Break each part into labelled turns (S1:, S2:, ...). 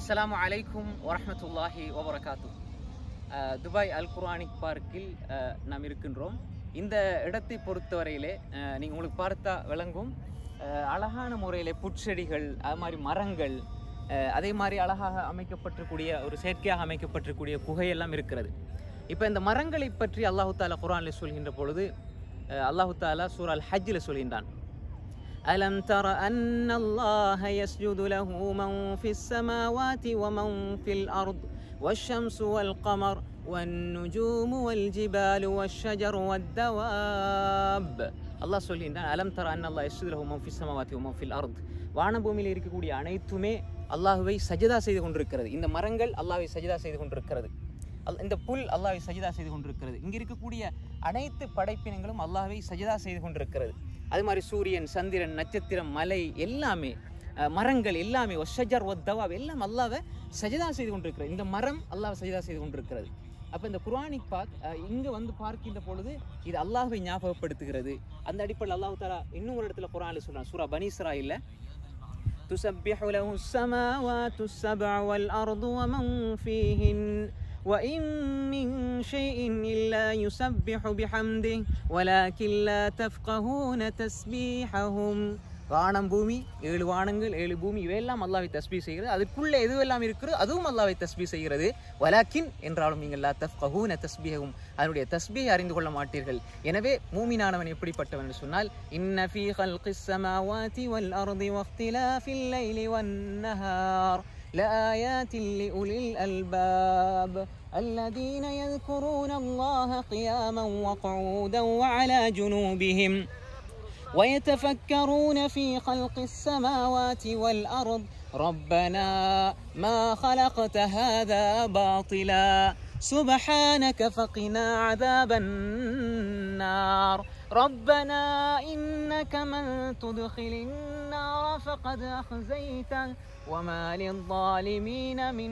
S1: அஸ்ஸலாமு அலைக்கும் வரஹ்மத்துல்லாஹி வபரகாத்து துபாய் அல் குர்ஆனிக் பார்க்கில் அஹ், நாம் இருக்கின்றோம் இந்த இடத்தை பொறுத்தவரையிலே அஹ், நீங்க உங்களுக்கு பார்த்தா விளங்கும் அஹ், அழகான முறையிலே புற்செடிகள் அது மாதிரி மரங்கள் அஹ், அதே மாதிரி அழகாக அமைக்கப்பட்டிருக்கூடிய ஒரு செயற்கையாக அமைக்கப்பட்டிருக்கூடிய குகையெல்லாம் இருக்கிறது இப்போ இந்த மரங்களை பற்றி அல்லாஹு தாலா குர்ஆனில் சொல்கின்ற பொழுது அஹ், அல்லாஹு தாலா சூரா அல் ஹஜ்ஜில் சொல்கின்றான் ألم تر أن الله يسجد له من في السماوات ومن في الأرض والشمس والقمر والنجوم والجبال والشجر والدواب அல்லாஹ் சொல்கின்றான் அலம் தர அன் அல்லாஹ் யஸ்ஜுது மன் ஃபி ஸமாவாத்தி வ மன் ஃபில் அர்த் வானபூமியில் இருக்கக்கூடிய அனைத்துமே அல்லாஹ்வை சஜதா செய்து கொண்டிருக்கிறது இந்த மரங்கள் அல்லாஹ்வை சஜதா செய்து கொண்டிருக்கிறது அல்- இந்த புல் அல்லாஹ்வை சஜதா செய்து கொண்டிருக்கிறது இங்க இருக்கக்கூடிய அனைத்து படைப்பினங்களும் அல்லாஹ்வை சஜதா செய்து கொண்டிருக்கிறது அது மாதிரி சூரியன் சந்திரன் நட்சத்திரம் மலை எல்லாமே அஹ், மரங்கள் எல்லாமே ஒஷஜர் ஒத்தவாப் எல்லாம் அல்லாவை சஜதா செய்து கொண்டிருக்கிறது இந்த மரம் அல்லாஹ் சஜதா செய்து கொண்டிருக்கிறது அப்போ இந்த குர்ஆனிக் பாக் இங்கே வந்து பார்க்கின்ற பொழுது இது அல்லாஹ்வை ஞாபகப்படுத்துகிறது அந்த அடிப்படையில் அல்லாஹ் தாலா இன்னும் ஒரு இடத்துல குர்ஆனில் சொல்றான் சூரா பனீஸ்ரா இல்லை تسبح له السماوات السبع والأرض ومن فيهن وإن من شيء إلا يسبح بحمده ولكن لا تفقهون تسبيحهم வானம் பூமி ஏழு வானங்கள் ஏழு பூமி இவையெல்லாம் அல்லாவை தஸ்பீ செய்கிறது அதுக்குள்ளே எதுவெல்லாம் இருக்கிறதோ அதுவும் அல்லாவை தஸ்பீ செய்கிறது வலாக்கின் என்றாலும் நீங்கள் லா தஃப்கஹூன தஸ்பீஹும் அதனுடைய தஸ்பீஹை அறிந்து கொள்ள மாட்டீர்கள் எனவே மூமினானவன் எப்படிப்பட்டவன் என்று சொன்னால் இன்ன ஃபீ ஹல்கிஸ் ஸமாவாதி வல் அர்தி வக்திலாஃபில் லைலி வன் நஹார் لآيات لأولي الألباب الذين يذكرون الله قياما وقعودا وعلى جنوبهم ويتفكرون في خلق السماوات والأرض ربنا ما خلقت هذا باطلا سبحانك فقنا عذاب النار ربنا إنك من تدخل النار فقد أخزيته وما للظالمين من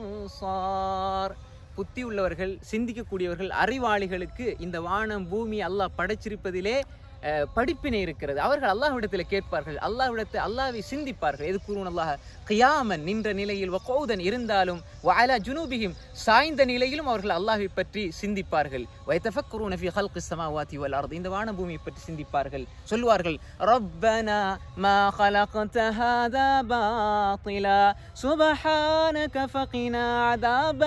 S1: أنصار புத்தி உள்ளவர்கள் சிந்திக்கக்கூடியவர்கள் அறிவாளிகளுக்கு இந்த வானம் பூமி அல்லாஹ் படைச்சிருப்பதிலே அஹ், படிப்பினை இருக்கிறது அவர்கள் அல்லாஹ்விடத்தில் கேட்பார்கள் அல்லாஹ்விடத்தில் அல்லாஹ்வை சிந்திப்பார்கள் எது கூறுவன் அல்லாஹ் கியாமன் நின்ற நிலையில் வகௌதன் இருந்தாலும் வஅலா ஜுனூபிஹிம் சாய்ந்த நிலையிலும் அவர்கள் அல்லாஹ்வை பற்றி சிந்திப்பார்கள் வயதஃபக்கரூன ஃபீ ஹல்கிஸ் ஸமாவாதி வல் அர்த் இந்த வான பூமியை பற்றி சிந்திப்பார்கள் சொல்வார்கள் ரப்பனா மா خلقت هذا باطلا سبحانك فقنا عذاب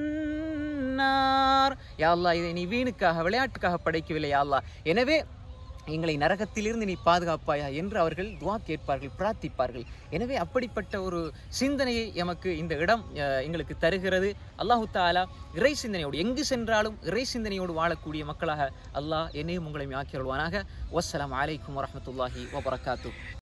S1: النار யா அல்லாஹ் இதை நீ வீணுக்காக விளையாட்டுக்காக படைக்கவில்லை யா அல்லாஹ் எனவே எங்களை நரகத்திலிருந்து நீ பாதுகாப்பாயா என்று அவர்கள் துவா கேட்பார்கள் பிரார்த்திப்பார்கள் எனவே அப்படிப்பட்ட ஒரு சிந்தனையை எமக்கு இந்த இடம் அஹ், எங்களுக்கு தருகிறது அல்லாஹு தாலா இறை சிந்தனையோடு எங்கு சென்றாலும் இறை சிந்தனையோடு வாழக்கூடிய மக்களாக அல்லாஹ் என்னையும் உங்களையும் ஆக்கியருள்வானாக வஸ்ஸலாம் அலைக்கும் வரஹ்மத்துல்லாஹி வபரகாத்து